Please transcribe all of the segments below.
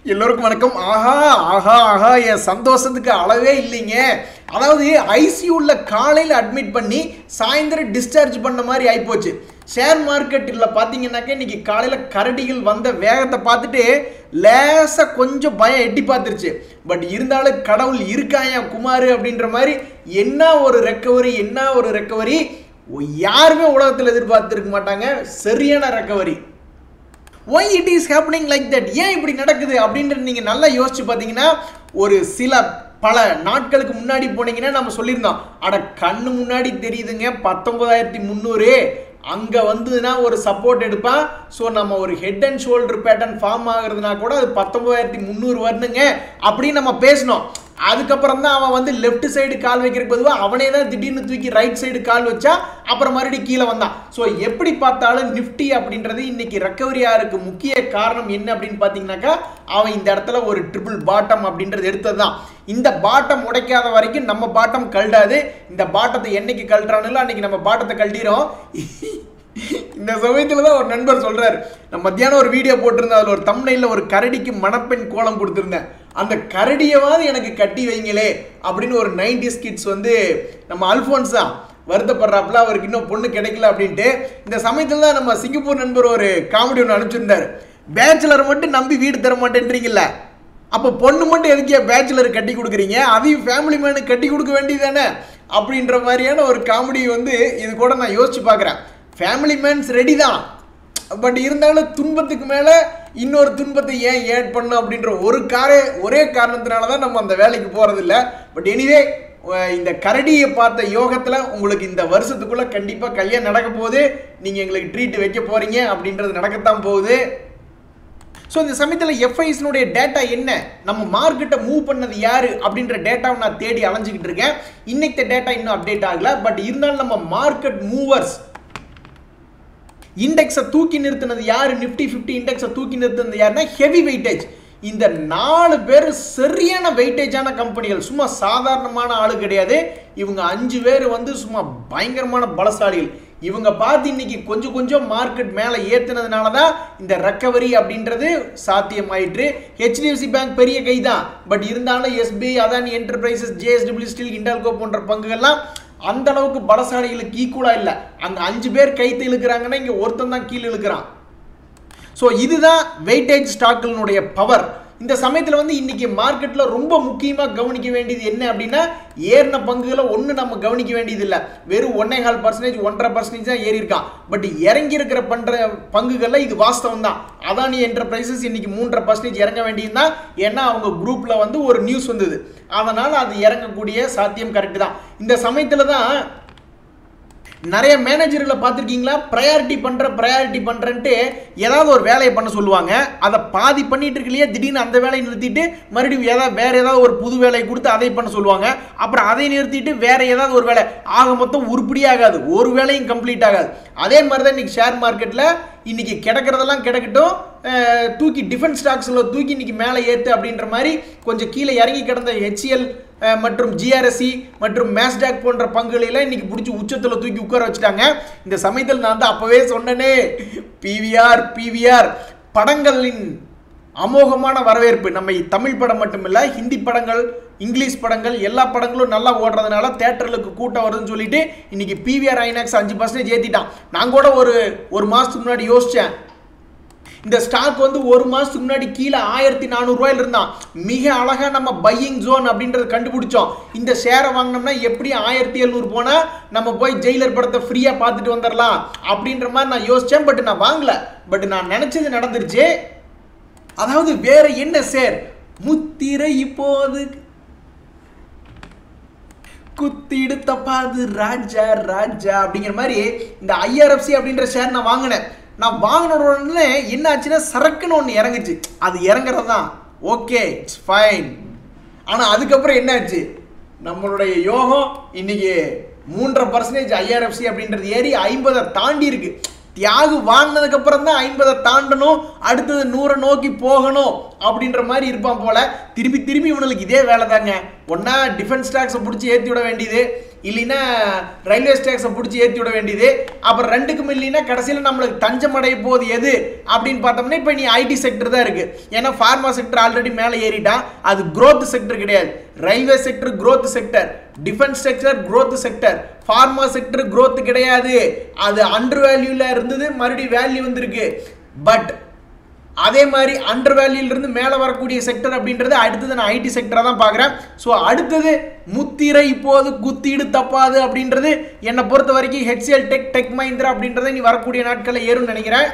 எல்லோருக்கும் வணக்கம் ஆஹா ஆஹா ஆஹா என் சந்தோஷத்துக்கு அளவே இல்லைங்க அதாவது ஐசியூவில் காலையில் அட்மிட் பண்ணி சாயந்தரம் டிஸ்சார்ஜ் பண்ண மாதிரி ஆயிப்போச்சு ஷேர் மார்க்கெட்டில் பார்த்தீங்கன்னாக்க இன்னைக்கு காலையில் கரடிகள் வந்த வேகத்தை பார்த்துட்டு லேசாக கொஞ்சம் பயம் எட்டி பார்த்துருச்சு பட் இருந்தாலும் கடவுள் இருக்காயா குமார் அப்படின்ற மாதிரி என்ன ஒரு ரெக்கவரி என்ன ஒரு ரெக்கவரி யாருமே உலகத்தில் எதிர்பார்த்துருக்க மாட்டாங்க சரியான recovery why it is happening like that ஏன் இப்படி நடக்குது அப்படின்றது நீங்கள் நல்லா யோசிச்சு பார்த்தீங்கன்னா ஒரு சில பல நாட்களுக்கு முன்னாடி போனீங்கன்னா நம்ம சொல்லியிருந்தோம் அட கண்ணு முன்னாடி தெரியுதுங்க பத்தொன்பதாயிரத்தி முந்நூறு அங்கே வந்ததுன்னா ஒரு சப்போர்ட் எடுப்பான் ஸோ நம்ம ஒரு head and shoulder pattern form ஆகுறதுனா கூட அது பத்தொன்பதாயிரத்தி முந்நூறு வரணுங்க அப்படின்னு நம்ம பேசினோம் அதுக்கப்புறம் தான் அவன் வந்து லெஃப்ட் சைடு கால் வைக்கிறதுக்கு பொதுவாக அவனே தான் திடீர்னு தூக்கி ரைட் சைடு கால் வச்சா அப்புறம் மறுபடியும் கீழே வந்தான் ஸோ எப்படி பார்த்தாலும் நிஃப்டி அப்படின்றது இன்னைக்கு ரெக்கவரி ஆகிறதுக்கு முக்கிய காரணம் என்ன அப்படின்னு பார்த்தீங்கன்னாக்கா அவன் இந்த இடத்துல ஒரு ட்ரிபிள் பாட்டம் அப்படின்றது எடுத்தது தான் இந்த பாட்டம் உடைக்காத வரைக்கும் நம்ம பாட்டம் கழடாது இந்த பாட்டத்தை என்னைக்கு கழட்டுறானுல அன்னைக்கு நம்ம பாட்டத்தை கழட்டிடும் இந்த சமயத்தில் தான் ஒரு நண்பர் சொல்றாரு நான் மத்தியானம் ஒரு வீடியோ போட்டிருந்தேன் அதில் ஒரு தம்னையில் ஒரு கரடிக்கு மணப்பெண் கோலம் கொடுத்துருந்தேன் அந்த கரடியவாது எனக்கு கட்டி வைங்களே அப்படின்னு ஒரு நைன்டிஸ் கிட்ஸ் வந்து நம்ம அல்ஃபோன்ஸ் தான் வருத்தப்படுறாப்புல அவருக்கு இன்னும் பொண்ணு கிடைக்கல அப்படின்ட்டு இந்த சமயத்தில் தான் நம்ம சிங்கப்பூர் நண்பர் ஒரு காமெடி ஒன்று அனுப்பிச்சிருந்தாரு பேச்சுலர் மட்டும் நம்பி வீடு தர மாட்டேன்றீங்கல்ல அப்போ பொண்ணு மட்டும் எதுக்கே பேச்சுலர் கட்டி கொடுக்குறீங்க அதையும் ஃபேமிலி மேனுக்கு கட்டி கொடுக்க வேண்டியதானே அப்படின்ற மாதிரியான ஒரு காமெடி வந்து இது கூட நான் யோசிச்சு பார்க்குறேன் ஃபேமிலி மேன்ஸ் ரெடி தான் பட் இருந்தாலும் துன்பத்துக்கு மேலே இன்னொரு துன்பத்தை ஏன் ஏட் பண்ணும் அப்படின்ற ஒரு காரே ஒரே காரணத்தினால தான் நம்ம அந்த வேலைக்கு போகிறதில்ல பட் எனிவே இந்த கரடியை பார்த்த யோகத்தில் உங்களுக்கு இந்த வருஷத்துக்குள்ளே கண்டிப்பாக கல்யாணம் நடக்க போகுது நீங்கள் எங்களுக்கு ட்ரீட் வைக்க போகிறீங்க அப்படின்றது நடக்கத்தான் போகுது ஸோ இந்த சமயத்தில் எஃப்ஐஸ்னுடைய டேட்டா என்ன நம்ம மார்க்கெட்டை மூவ் பண்ணது யாரு அப்படின்ற டேட்டாவை நான் தேடி அலைஞ்சிக்கிட்டு இருக்கேன் இன்னைக்கு டேட்டா இன்னும் அப்டேட் ஆகல பட் இருந்தாலும் நம்ம மார்க்கெட் மூவர்ஸ் இண்டெக்ஸை தூக்கி நிறுத்தினது யாரு நிஃப்டி ஃபிஃப்டி இண்டெக்ஸை தூக்கி நிறுத்தினது யாருன்னா ஹெவி வெயிட்டேஜ் இந்த நாலு பேர் சரியான வெயிட்டேஜான கம்பெனிகள் சும்மா சாதாரணமான ஆளு கிடையாது இவங்க அஞ்சு பேர் வந்து சும்மா பயங்கரமான பலசாலிகள் இவங்க பார்த்து இன்னைக்கு கொஞ்சம் கொஞ்சம் மார்க்கெட் மேலே ஏற்றுனதுனால தான் இந்த ரெக்கவரி அப்படின்றது சாத்தியமாயிற்று ஹெச்டிஎஃப்சி பேங்க் பெரிய கை தான் பட் இருந்தாலும் SBI Adani Enterprises JSW Steel Hindalco போன்ற பங்குகள்லாம் அந்த அளவுக்கு பலசாலிகளுக்கு ஈக்குவலாக இல்லை அங்கே அஞ்சு பேர் கைத்து இழுக்கிறாங்கன்னா இங்கே ஒருத்தன் தான் கீழே இழுக்கிறான் ஸோ இதுதான் வெயிட்டேஜ் ஸ்டாக்களினுடைய பவர் இந்த சமயத்தில் வந்து இன்னைக்கு மார்க்கெட்டில் ரொம்ப முக்கியமாக கவனிக்க வேண்டியது என்ன அப்படின்னா ஏறின பங்குகளை ஒன்று நம்ம கவனிக்க வேண்டியது இல்லை வெறும் ஒன்னே கால் பர்சன்டேஜ் ஒன்றரை பர்சன்டேஜ் தான் ஏறி இருக்கான் பட் இறங்கி இருக்கிற பண்ணுற பங்குகளில் இது வாஸ்தவம் தான் அதானி என்டர்பிரைசஸ் இன்னைக்கு மூன்றரை பர்சன்டேஜ் இறங்க வேண்டியது தான் ஏன்னா அவங்க குரூப்பில் வந்து ஒரு நியூஸ் வந்தது அதனால் அது இறங்கக்கூடிய சாத்தியம் கரெக்டு தான் இந்த சமயத்தில் தான் நிறைய மேனேஜர்களை பார்த்துருக்கீங்களா ப்ரையாரிட்டி பண்ணுற ப்ரையாரிட்டி பண்ணுறன்ட்டு ஏதாவது ஒரு வேலையை பண்ண சொல்லுவாங்க அதை பாதி பண்ணிட்டு இருக்கலையே திடீர்னு அந்த வேலையை நிறுத்திட்டு மறுபடியும் ஏதாவது வேற ஏதாவது ஒரு புது வேலையை கொடுத்து அதை பண்ண சொல்லுவாங்க அப்புறம் அதை நிறுத்திட்டு வேற ஏதாவது ஒரு வேலை ஆக மொத்தம் உருப்படியே ஆகாது ஒரு வேலையும் கம்ப்ளீட் ஆகாது அதே மாதிரி தான் இன்னைக்கு ஷேர் மார்க்கெட்டில் இன்னைக்கு கிடக்கிறதெல்லாம் கிடக்கட்டும் தூக்கி டிஃபென்ஸ் ஸ்டாக்ஸில் தூக்கி இன்னைக்கு மேலே ஏற்று அப்படின்ற மாதிரி கொஞ்சம் கீழே இறங்கி கிடந்த ஹெச்எல் மற்றும் ஜிஆர்எஸ்சி மற்றும் மேஸ்டாக் போன்ற பங்குகளெல்லாம் இன்னைக்கு பிடிச்சி உச்சத்தில் தூக்கி உட்கார வச்சுட்டாங்க இந்த சமயத்தில் நான் தான் அப்போவே சொன்னனே பிவிஆர் பிவிஆர் படங்களின் அமோகமான வரவேற்பு நம்ம தமிழ் படம் மட்டுமில்ல ஹிந்தி படங்கள் இங்கிலீஷ் படங்கள் எல்லா படங்களும் நல்லா ஓடுறதுனால தேட்டர்களுக்கு கூட்டம் வருதுன்னு சொல்லிட்டு இன்னைக்கு பிவிஆர் ஐநாக்ஸ் அஞ்சு பர்சன்டேஜ் ஏற்றிட்டான் நான் கூட ஒரு ஒரு மாதத்துக்கு முன்னாடி யோசித்தேன் இந்த ஸ்டாக் வந்து ஒரு மாதத்துக்கு முன்னாடி கீழே ஆயிரத்தி நானூறுரூவாயில் இருந்தான் மிக அழகாக நம்ம பையிங் ஜோன் அப்படின்றத கண்டுபிடிச்சோம் இந்த ஷேரை வாங்கினோம்னா எப்படி ஆயிரத்தி எழுநூறு போனால் நம்ம போய் ஜெயிலர் படத்தை ஃப்ரீயாக பார்த்துட்டு வந்துடலாம் அப்படின்ற மாதிரி நான் யோசித்தேன் பட் நான் வாங்கல பட் நான் நினச்சது நடந்துருச்சு அதாவது வேற என்ன சேர் முத்திரை இப்போது குத்திடு தப்பாது ராஜா ராஜா அப்படிங்கிற மாதிரி இந்த ஐஆர்எஃப்சி அப்படின்ற ஷேர் நான் வாங்கினேன் நான் வாங்கின உடனே என்ன ஆச்சுன்னா சரக்குன்னு ஒன்று இறங்குச்சு அது இறங்குறது தான் ஓகே இட்ஸ் ஃபைன் ஆனால் அதுக்கப்புறம் என்ன ஆச்சு நம்மளுடைய யோகம் இன்னைக்கு மூன்றரை பர்சன்டேஜ் ஐஆர்எஃப்சி அப்படின்றது ஏறி ஐம்பதை தாண்டி இருக்கு தியாகு வாங்கினதுக்கு அப்புறம் தான் ஐம்பதை தாண்டணும் அடுத்தது நூறை நோக்கி போகணும் அப்படின்ற மாதிரி இருப்பான் போல திருப்பி திருப்பி இவனுக்கு இதே வேலை தாங்க ஒன்னா டிஃபென்ஸ் ஸ்டாக்ஸை பிடிச்சி ஏற்றி விட வேண்டியது இல்லைன்னா ரயில்வே ஸ்டேஷன் பிடிச்சி ஏற்றி விட வேண்டியது அப்புறம் ரெண்டுக்கும் இல்லைன்னா கடைசியில் நம்மளுக்கு தஞ்சம் அடைய போகுது எது அப்படின்னு பார்த்தோம்னா இப்போ நீ ஐடி செக்டர் தான் இருக்கு ஏன்னா ஃபார்மா செக்டர் ஆல்ரெடி மேலே ஏறிட்டான் அது growth செக்டர் கிடையாது railway sector growth sector defence sector growth sector pharma sector growth கிடையாது அது அண்டர் வேல்யூல இருந்தது மறுபடியும் வேல்யூ வந்திருக்கு பட் அதே மாதிரி அண்டர் வேல்யூலேருந்து மேலே வரக்கூடிய செக்டர் அப்படின்றது அடுத்தது நான் ஐடி செக்டராக தான் பார்க்குறேன் ஸோ அடுத்தது முத்திரை இப்போது குத்தீடு தப்பாது அப்படின்றது என்னை பொறுத்த வரைக்கும் ஹெச்சிஎல் டெக் டெக் மஹிந்திரா அப்படின்றத நீ வரக்கூடிய நாட்களில் ஏறும்னு நினைக்கிறேன்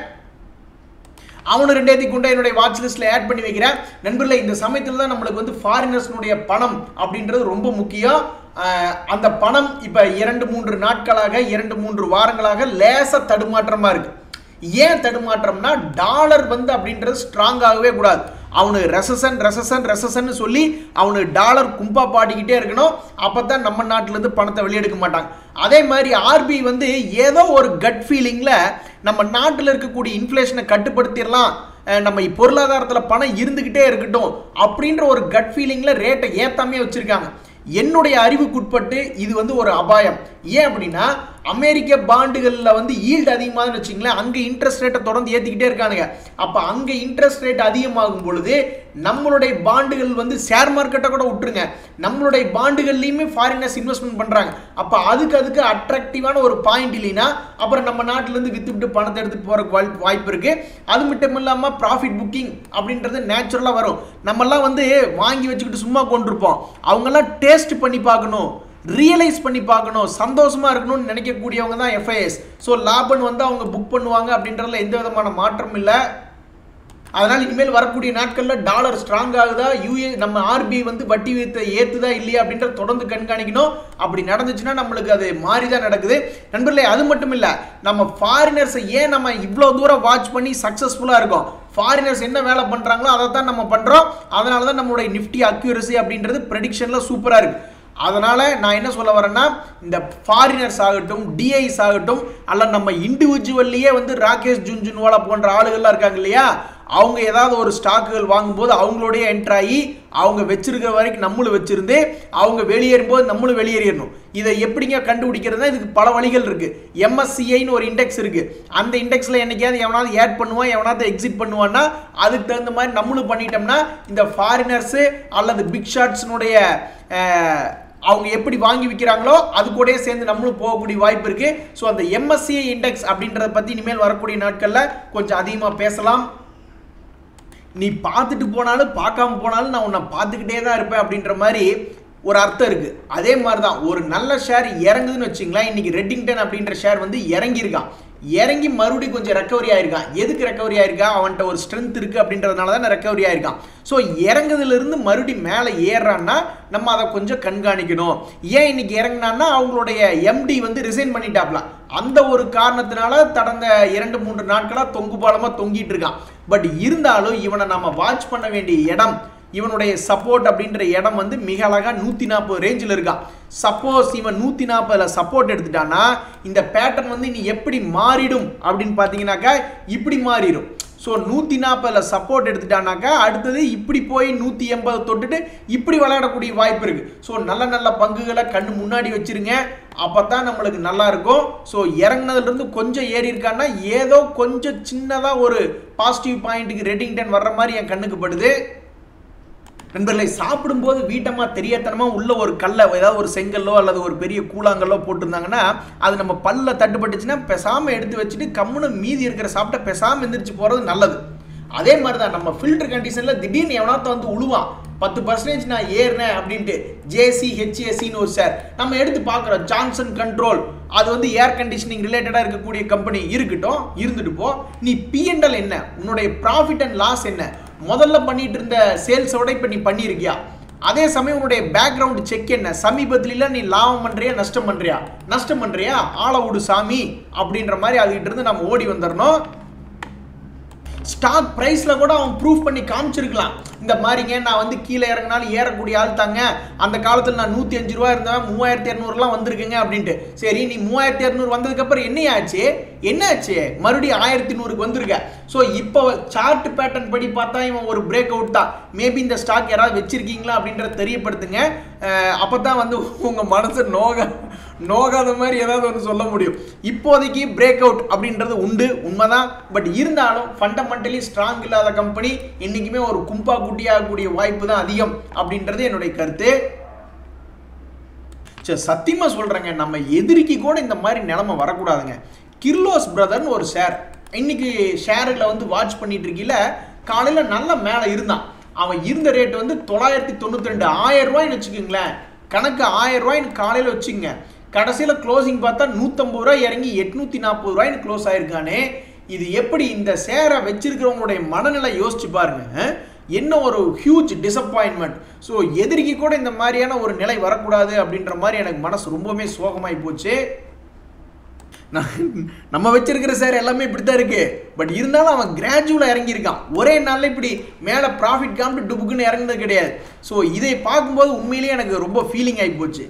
அவனு ரெண்டாயிரத்தி கொண்டு என்னுடைய வாட்ச் லிஸ்ட்டில் ஆட் பண்ணி வைக்கிறேன் நண்பர்களே இந்த சமயத்தில் தான் நம்மளுக்கு வந்து ஃபாரினர்ஸ்னுடைய பணம் அப்படின்றது ரொம்ப முக்கியம் ஆஹ் அந்த பணம் இப்போ இரண்டு மூன்று நாட்களாக இரண்டு மூன்று வாரங்களாக லேச தடுமாற்றமாக இருக்கு ஏன் தடுமாற்றம்னா டாலர் வந்து அப்படின்றது ஸ்ட்ராங்காகவே கூடாது அவனுக்கு ரெசசன் ரெசசன் ரெசசன் சொல்லி அவனுக்கு டாலர் கும்பா பாடிக்கிட்டே இருக்கணும் அப்போ தான் நம்ம நாட்டிலேருந்து பணத்தை வெளியெடுக்க மாட்டாங்க அதே மாதிரி ஆர்பிஐ வந்து ஏதோ ஒரு கட் ஃபீலிங்கில் நம்ம நாட்டில் இருக்கக்கூடிய இன்ஃப்ளேஷனை கட்டுப்படுத்திடலாம் அஹ் நம்ம பொருளாதாரத்தில் பணம் இருந்துக்கிட்டே இருக்கட்டும் அப்படின்ற ஒரு கட் ஃபீலிங்கில் ரேட்டை ஏத்தாமே வச்சுருக்காங்க என்னுடைய அறிவுக்குட்பட்டு இது வந்து ஒரு அபாயம் ஏன் அப்படின்னா அமெரிக்க பாண்டுகளில் வந்து ஈல்டு அதிகமாகுதுன்னு வச்சுங்களேன் அங்கே இன்ட்ரெஸ்ட் ரேட்டை தொடர்ந்து ஏற்றிக்கிட்டே இருக்கானுங்க அப்போ அங்கே இன்ட்ரெஸ்ட் ரேட் அதிகமாகும் பொழுது நம்மளுடைய பாண்டுகள் வந்து ஷேர் மார்க்கெட்டை கூட விட்டுருங்க நம்மளுடைய பாண்டுகள்லையுமே ஃபாரினர்ஸ் இன்வெஸ்ட்மெண்ட் பண்ணுறாங்க அப்போ அதுக்கு அதுக்கு அட்ராக்டிவான ஒரு பாயிண்ட் இல்லைன்னா அப்புறம் நம்ம நாட்டிலேருந்து விற்றுவிட்டு பணத்தை எடுத்துகிட்டு போகிறக்கு வாய்ப்பு வாய்ப்பு இருக்குது அது மட்டும் இல்லாமல் ப்ராஃபிட் புக்கிங் அப்படின்றது நேச்சுரலாக வரும் நம்மெல்லாம் வந்து வாங்கி வச்சுக்கிட்டு சும்மா கொண்டிருப்போம் அவங்கெல்லாம் டேஸ்ட் பண்ணி பார்க்கணும் ரியலைஸ் பண்ணி பார்க்கணும் சந்தோஷமா இருக்கணும்னு நினைக்கக்கூடியவங்க தான் எஃப்ஐஎஸ் ஸோ லாபம் வந்து அவங்க புக் பண்ணுவாங்க அப்படின்றதுல எந்த விதமான மாற்றம் இல்லை அதனால் இனிமேல் வரக்கூடிய நாட்களில் டாலர் ஸ்ட்ராங் ஆகுதா யூஏ நம்ம ஆர்பிஐ வந்து வட்டி விகிதத்தை ஏற்றுதா இல்லையா அப்படின்றத தொடர்ந்து கண்காணிக்கணும் அப்படி நடந்துச்சுன்னா நம்மளுக்கு அது மாறி தான் நடக்குது நண்பர்களே அது மட்டும் இல்லை நம்ம ஃபாரினர்ஸை ஏன் நம்ம இவ்வளோ தூரம் வாட்ச் பண்ணி சக்ஸஸ்ஃபுல்லாக இருக்கோம் ஃபாரினர்ஸ் என்ன வேலை பண்ணுறாங்களோ அதை தான் நம்ம பண்ணுறோம் அதனால தான் நம்மளுடைய நிஃப்டி அக்யூரசி அப்படின்றது ப்ரெடிக்ஷனில் சூப்பராக இருக்குது அதனால் நான் என்ன சொல்ல வரேன்னா இந்த ஃபாரினர்ஸ் ஆகட்டும் டிஐஸ் ஆகட்டும் அல்ல நம்ம இண்டிவிஜுவல்லையே வந்து ராகேஷ் ஜுன்ஜுன்வாலா போன்ற ஆளுகள்லாம் இருக்காங்க இல்லையா அவங்க ஏதாவது ஒரு ஸ்டாக்குகள் வாங்கும்போது அவங்களோடய என்ட்ரு ஆகி அவங்க வச்சிருக்கிற வரைக்கும் நம்மளும் வச்சிருந்து அவங்க வெளியேறும்போது நம்மளும் வெளியேறிடணும் இதை எப்படிங்க கண்டுபிடிக்கிறதுனா இதுக்கு பல வழிகள் இருக்கு எம்எஸ்சிஐன்னு ஒரு இண்டெக்ஸ் இருக்கு அந்த இண்டெக்ஸில் என்னைக்காவது எவனாவது ஆட் பண்ணுவான் எவனாவது எக்ஸிட் பண்ணுவான்னா அதுக்கு தகுந்த மாதிரி நம்மளும் பண்ணிட்டோம்னா இந்த ஃபாரினர்ஸு அல்லது பிக் ஷாட்ஸினுடைய அவங்க எப்படி வாங்கி விற்கிறாங்களோ அது கூடயே சேர்ந்து நம்மளும் போகக்கூடிய வாய்ப்பு இருக்கு ஸோ அந்த எம்எஸ்சிஐ இண்டெக்ஸ் அப்படின்றத பற்றி இனிமேல் வரக்கூடிய நாட்களில் கொஞ்சம் அதிகமாக பேசலாம் நீ பார்த்துட்டு போனாலும் பார்க்காம போனாலும் நான் உன்னை பார்த்துக்கிட்டே தான் இருப்பேன் அப்படின்ற மாதிரி ஒரு அர்த்தம் இருக்கு அதே மாதிரி தான் ஒரு நல்ல ஷேர் இறங்குதுன்னு வச்சுங்களேன் இன்னைக்கு ரெட்டிங்டன் அப்படின்ற ஷேர் வந்து இறங்கியிருக்கான் இறங்கி மறுபடியும் கொஞ்சம் ரெக்கவரி ஆயிருக்கான் எதுக்கு ரெக்கவரி ஆயிருக்கான் அவன்கிட்ட ஒரு ஸ்ட்ரென்த் இருக்கு அப்படின்றதுனால தான் ரெக்கவரி ஆயிருக்கான் ஸோ இறங்குதுலேருந்து மறுபடியும் மேலே ஏறான்னா நம்ம அதை கொஞ்சம் கண்காணிக்கணும் ஏன் இன்னைக்கு இறங்கினான்னா அவங்களுடைய எம்டி வந்து ரிசைன் பண்ணிட்டாப்ல அந்த ஒரு காரணத்தினால கடந்த இரண்டு மூன்று நாட்களாக தொங்கு பாலமாக தொங்கிட்டு இருக்கான் பட் இருந்தாலும் இவனை நம்ம வாட்ச் பண்ண வேண்டிய இடம் இவனுடைய சப்போர்ட் அப்படின்ற இடம் வந்து மிக அழகாக நூற்றி நாற்பது ரேஞ்சில் இருக்கான் சப்போஸ் இவன் நூற்றி நாற்பதில் சப்போர்ட் எடுத்துட்டான்னா இந்த பேட்டர்ன் வந்து இனி எப்படி மாறிடும் அப்படின்னு பார்த்தீங்கன்னாக்கா இப்படி மாறிடும் ஸோ நூற்றி நாற்பதில் சப்போர்ட் எடுத்துட்டானாக்கா அடுத்தது இப்படி போய் நூற்றி எண்பது தொட்டுட்டு இப்படி விளையாடக்கூடிய வாய்ப்பு இருக்குது ஸோ நல்ல நல்ல பங்குகளை கண்ணு முன்னாடி வச்சிருங்க அப்போ தான் நம்மளுக்கு நல்லா இருக்கும் ஸோ இறங்குனதுலேருந்து கொஞ்சம் ஏறி இருக்கான்னா ஏதோ கொஞ்சம் சின்னதாக ஒரு பாசிட்டிவ் பாயிண்ட்டுக்கு ரெட்டிங்டன் வர்ற மாதிரி என் கண்ணுக்கு படுது நண்பர்களை சாப்பிடும்போது வீட்டமாக தெரியாதனமா உள்ள ஒரு கல்லை ஏதாவது ஒரு செங்கல்லோ அல்லது ஒரு பெரிய கூழாங்கல்லோ போட்டிருந்தாங்கன்னா அது நம்ம பல்ல தட்டுப்பட்டுச்சுன்னா பெசாமல் எடுத்து வச்சுட்டு கம்முன்னு மீதி இருக்கிற சாப்பிட்ட பெசாமல் எந்திரிச்சு போகிறது நல்லது அதே மாதிரி தான் நம்ம ஃபில்டர் கண்டிஷனில் திடீர்னு எவனாத்த வந்து உழுவான் பத்து பர்சன்டேஜ் நான் ஏறினேன் அப்படின்ட்டு ஜேசி ஹெச்ஏசின்னு ஒரு சார் நம்ம எடுத்து பார்க்குறோம் ஜான்சன் கண்ட்ரோல் அது வந்து ஏர் கண்டிஷனிங் ரிலேட்டடாக இருக்கக்கூடிய கம்பெனி இருக்கட்டும் இருந்துட்டு போ நீ பிஎன்எல் என்ன உன்னுடைய ப்ராஃபிட் அண்ட் லாஸ் என்ன முதல்ல பண்ணிட்டு இருந்த சேல்ஸோட இப்போ நீ பண்ணியிருக்கியா அதே சமயம் உன்னுடைய பேக்ரவுண்ட் செக் என்ன சமீபத்துல நீ லாபம் பண்றியா நஷ்டம் பண்றியா நஷ்டம் பண்றியா ஆள விடு சாமி அப்படின்ற மாதிரி அதுகிட்ட இருந்து நம்ம ஓடி வந்துடணும் ஸ்டாக் ப்ரைஸில் கூட அவன் ப்ரூஃப் பண்ணி காமிச்சிருக்கலாம் இந்த மாதிரிங்க நான் வந்து கீழே இறங்கினாலும் ஏறக்கூடிய ஆள் தாங்க அந்த காலத்தில் நான் நூற்றி அஞ்சு ரூபா இருந்தேன் மூவாயிரத்தி இரநூறுலாம் வந்திருக்குங்க அப்படின்ட்டு சரி நீ மூவாயிரத்தி இரநூறு வந்ததுக்கப்புறம் என்ன ஆச்சு என்னாச்சு மறுபடியும் ஆயிரத்தி நூறுக்கு வந்திருக்க ஸோ இப்போ சார்ட் பேட்டர்ன் படி பார்த்தா இவன் ஒரு பிரேக் அவுட் தான் மேபி இந்த ஸ்டாக் யாராவது வச்சிருக்கீங்களா அப்படின்றத தெரியப்படுத்துங்க அப்போ தான் வந்து உங்கள் மனசு நோக நோகாத மாதிரி ஏதாவது ஒன்று சொல்ல முடியும் இப்போதைக்கு பிரேக் அவுட் அப்படின்றது உண்டு உண்மைதான் பட் இருந்தாலும் ஃபண்டமெண்டலி ஸ்ட்ராங் இல்லாத கம்பெனி என்றைக்குமே ஒரு கும்பா குட்டியாகக்கூடிய வாய்ப்பு தான் அதிகம் அப்படின்றது என்னுடைய கருத்து சரி சத்தியமாக சொல்கிறேங்க நம்ம எதிரிக்கு கூட இந்த மாதிரி நிலமை வரக்கூடாதுங்க கிர்லோஸ் பிரதர்னு ஒரு ஷேர் இன்னைக்கு ஷேரில் வந்து வாட்ச் பண்ணிட்டு இருக்கீல காலையில் நல்ல மேலே இருந்தான் அவன் இருந்த ரேட் வந்து தொள்ளாயிரத்தி தொண்ணூற்றி ரெண்டு ஆயிரம் ரூபாய்னு வச்சுக்கோங்களேன் கணக்கு ஆயிரம் ரூபாய்னு காலையில் வச்சுங்க கடைசியில் க்ளோசிங் பார்த்தா நூற்றம்பது ரூபாய் இறங்கி எட்நூற்றி நாற்பது ரூபாய்னு க்ளோஸ் ஆயிருக்கானே இது எப்படி இந்த ஷேரை வச்சிருக்கிறவங்களுடைய மனநிலை யோசிச்சு பாருங்க என்ன ஒரு ஹியூஜ் டிசப்பாயின்மெண்ட் ஸோ எதிரிக்கு கூட இந்த மாதிரியான ஒரு நிலை வரக்கூடாது அப்படின்ற மாதிரி எனக்கு மனசு ரொம்பவுமே சோகமாகி போச்சு நம்ம வச்சிருக்கிற சார் எல்லாமே இப்படி தான் இருக்கு பட் இருந்தாலும் அவன் கிராஜுவலாக இறங்கியிருக்கான் ஒரே நாளில் இப்படி மேலே ப்ராஃபிட் காமிட்டு டுபுக்குன்னு இறங்குனது கிடையாது ஸோ இதை பார்க்கும்போது உண்மையிலேயே எனக்கு ரொம்ப ஃபீலிங் ஆகி போச்சு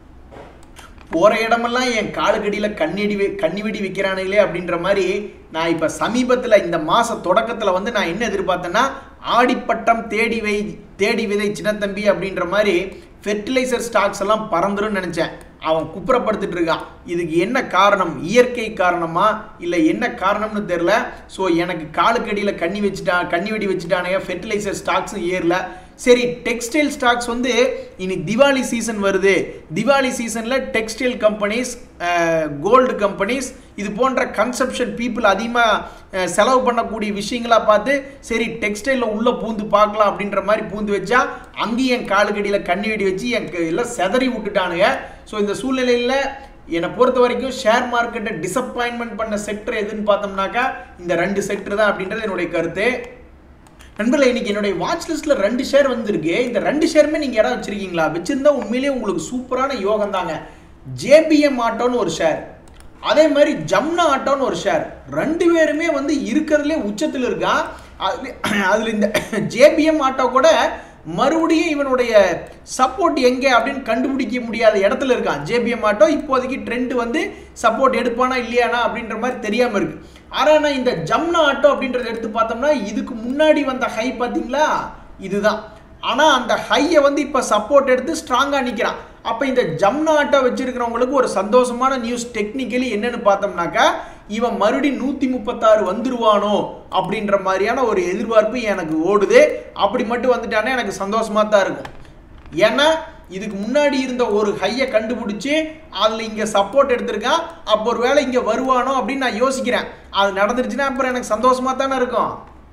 போகிற இடமெல்லாம் என் காலுக்கடியில் கண்ணடி கண்ணி வெடி வைக்கிறானுங்களே அப்படின்ற மாதிரி நான் இப்போ சமீபத்தில் இந்த மாத தொடக்கத்தில் வந்து நான் என்ன எதிர்பார்த்தேன்னா ஆடிப்பட்டம் தேடி வை தேடி விதை சின்னத்தம்பி அப்படின்ற மாதிரி ஃபெர்டிலைசர் ஸ்டாக்ஸ் எல்லாம் பறந்துரும் நினச்சேன் அவன் குப்புறப்படுத்திட்டு இருக்கான் இதுக்கு என்ன காரணம் இயற்கை காரணமா இல்லை என்ன காரணம்னு தெரில ஸோ எனக்கு காலுக்கடியில் கண்ணி வச்சுட்டான் கண்ணி வெடி வச்சுட்டானுங்க ஃபெர்டிலைசர் ஸ்டாக்ஸும் ஏறல சரி டெக்ஸ்டைல் ஸ்டாக்ஸ் வந்து இனி திவாலி சீசன் வருது திவாலி சீசனில் டெக்ஸ்டைல் கம்பெனிஸ் கோல்டு கம்பெனிஸ் இது போன்ற கன்சப்ஷன் பீப்புள் அதிகமாக செலவு பண்ணக்கூடிய விஷயங்களா பார்த்து சரி டெக்ஸ்டைலில் உள்ளே பூந்து பார்க்கலாம் அப்படின்ற மாதிரி பூந்து வச்சா அங்கேயும் என் காலுக்கடியில் கண்ணி வெடி வச்சு என் எல்லாம் செதறி விட்டுட்டானுங்க ஸோ இந்த சூழ்நிலையில் என்னை பொறுத்த வரைக்கும் ஷேர் மார்க்கெட்டை டிசப்பாயின்மெண்ட் பண்ண செக்டர் எதுன்னு பார்த்தோம்னாக்கா இந்த ரெண்டு செக்டர் தான் அப்படின்றது என்னுடைய கருத்து நண்பர்களே இன்னைக்கு என்னுடைய வாட்ச் லிஸ்ட்ல ரெண்டு ஷேர் வந்திருக்கு இந்த ரெண்டு ஷேருமே நீங்க யாராவது வச்சிருக்கீங்களா வச்சிருந்தா உண்மையிலேயே உங்களுக்கு சூப்பரான யோகம் தாங்க ஜேபிஎம் ஆட்டோன்னு ஒரு ஷேர் அதே மாதிரி ஜம்னா ஆட்டோன்னு ஒரு ஷேர் ரெண்டு பேருமே வந்து இருக்கிறதுலே உச்சத்தில் இருக்கான் அதுல அதில் இந்த ஜேபிஎம் ஆட்டோ கூட மறுபடியும் இவனுடைய சப்போர்ட் எங்கே அப்படின்னு கண்டுபிடிக்க முடியாத இடத்துல இருக்கான் ஜேபிஎம் ஆட்டோ இப்போதைக்கு ட்ரெண்ட் வந்து சப்போர்ட் எடுப்பானா இல்லையானா அப்படின்ற மாதிரி தெரியாமல் இருக்கு ஆனால் இந்த ஜம்னா ஆட்டோ அப்படின்றத எடுத்து பார்த்தோம்னா இதுக்கு முன்னாடி வந்த ஹை பார்த்தீங்களா இதுதான் ஆனால் அந்த ஹையை வந்து இப்போ சப்போர்ட் எடுத்து ஸ்ட்ராங்காக நிற்கிறான் அப்போ இந்த ஜம்னா ஆட்டோ வச்சிருக்கிறவங்களுக்கு ஒரு சந்தோஷமான நியூஸ் டெக்னிக்கலி என்னன்னு பார்த்தோம்னாக்கா இவன் மறுபடியும் நூற்றி முப்பத்தாறு வந்துருவானோ அப்படின்ற மாதிரியான ஒரு எதிர்பார்ப்பு எனக்கு ஓடுது அப்படி மட்டும் வந்துட்டானே எனக்கு சந்தோஷமாக தான் இருக்கும் ஏன்னா இதுக்கு முன்னாடி இருந்த ஒரு ஹையை கண்டுபிடிச்சி அதில் இங்கே சப்போர்ட் எடுத்திருக்கான் அப்போ ஒரு வேளை இங்கே வருவானோ அப்படின்னு நான் யோசிக்கிறேன் அது நடந்துருச்சுன்னா அப்புறம் எனக்கு சந்தோஷமாக தானே இருக்கும்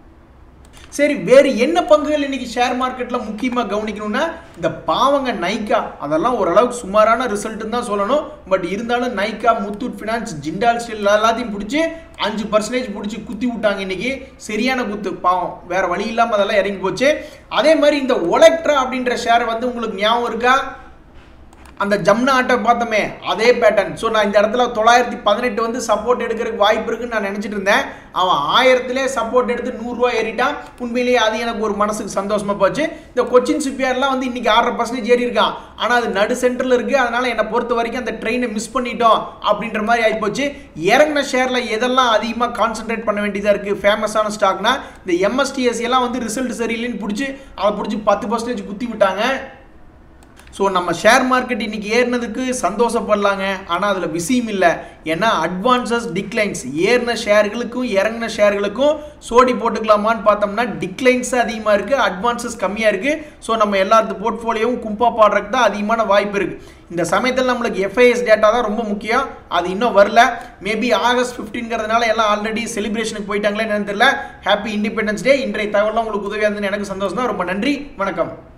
சரி வேறு என்ன பங்குகள் இன்னைக்கு ஷேர் மார்க்கெட்டில் முக்கியமாக கவனிக்கணும்னா இந்த பாவங்க நைக்கா அதெல்லாம் ஓரளவுக்கு சுமாரான ரிசல்ட்டுன்னு தான் சொல்லணும் பட் இருந்தாலும் நைக்கா முத்தூட் ஃபினான்ஸ் ஜிண்டால் ஸ்டீல் எல்லாத்தையும் பிடிச்சி அஞ்சு பர்சன்டேஜ் பிடிச்சி குத்தி விட்டாங்க இன்னைக்கு சரியான குத்து பாவம் வேற வழி இல்லாமல் அதெல்லாம் இறங்கி போச்சு அதே மாதிரி இந்த ஒலக்ட்ரா அப்படின்ற ஷேர் வந்து உங்களுக்கு ஞாபகம் இருக்கா அந்த ஜம்னா ஆட்டோ பார்த்தோமே அதே பேட்டர்ன் ஸோ நான் இந்த இடத்துல தொள்ளாயிரத்தி பதினெட்டு வந்து சப்போர்ட் எடுக்கிறதுக்கு வாய்ப்பு இருக்குன்னு நான் நினச்சிட்டு இருந்தேன் அவன் ஆயிரத்திலே சப்போர்ட் எடுத்து நூறுரூவா ஏறிட்டான் உண்மையிலேயே அது எனக்கு ஒரு மனசுக்கு சந்தோஷமா போச்சு இந்த கொச்சின் சிப்பியார்லாம் வந்து இன்னைக்கு ஆறரை பர்சன்டேஜ் ஏறி இருக்கான் ஆனால் அது நடு சென்டரில் இருக்குது அதனால என்னை பொறுத்த வரைக்கும் அந்த ட்ரெயினை மிஸ் பண்ணிட்டோம் அப்படின்ற மாதிரி ஆகிப்போச்சு இறங்கின ஷேரில் எதெல்லாம் அதிகமாக கான்சென்ட்ரேட் பண்ண வேண்டியதாக இருக்குது ஃபேமஸான ஸ்டாக்னா இந்த எம்எஸ்டிஎஸ் எல்லாம் வந்து ரிசல்ட் சரியில்லைன்னு பிடிச்சி அதை பிடிச்சி பத்து பர்சன்டேஜ் குத்தி விட்டாங்க ஸோ நம்ம ஷேர் மார்க்கெட் இன்னைக்கு ஏறினதுக்கு சந்தோஷப்படலாங்க ஆனால் அதில் விஷயம் இல்லை ஏன்னா அட்வான்சஸ் டிக்ளைன்ஸ் ஏறின ஷேர்களுக்கும் இறங்கின ஷேர்களுக்கும் சோடி போட்டுக்கலாமான்னு பார்த்தோம்னா டிக்ளைன்ஸ் அதிகமாக இருக்குது அட்வான்சஸ் கம்மியாக இருக்குது ஸோ நம்ம எல்லாத்து போர்ட்ஃபோலியோவும் கும்பா பாடுறதுக்கு தான் அதிகமான வாய்ப்பு இருக்குது இந்த சமயத்தில் நம்மளுக்கு எஃப்ஐஎஸ் டேட்டா தான் ரொம்ப முக்கியம் அது இன்னும் வரல மேபி ஆகஸ்ட் ஃபிஃப்டீன்கிறதுனால எல்லாம் ஆல்ரெடி செலிப்ரேஷனுக்கு போயிட்டாங்களே என்னன்னு தெரியல ஹாப்பி இண்டிபெண்டன்ஸ் டே இன்றைய தகவலாம் உங்களுக்கு உதவியாக இருந்ததுன்னு எனக்கு சந்தோஷம் தான் ரொம்ப நன்றி வணக்கம்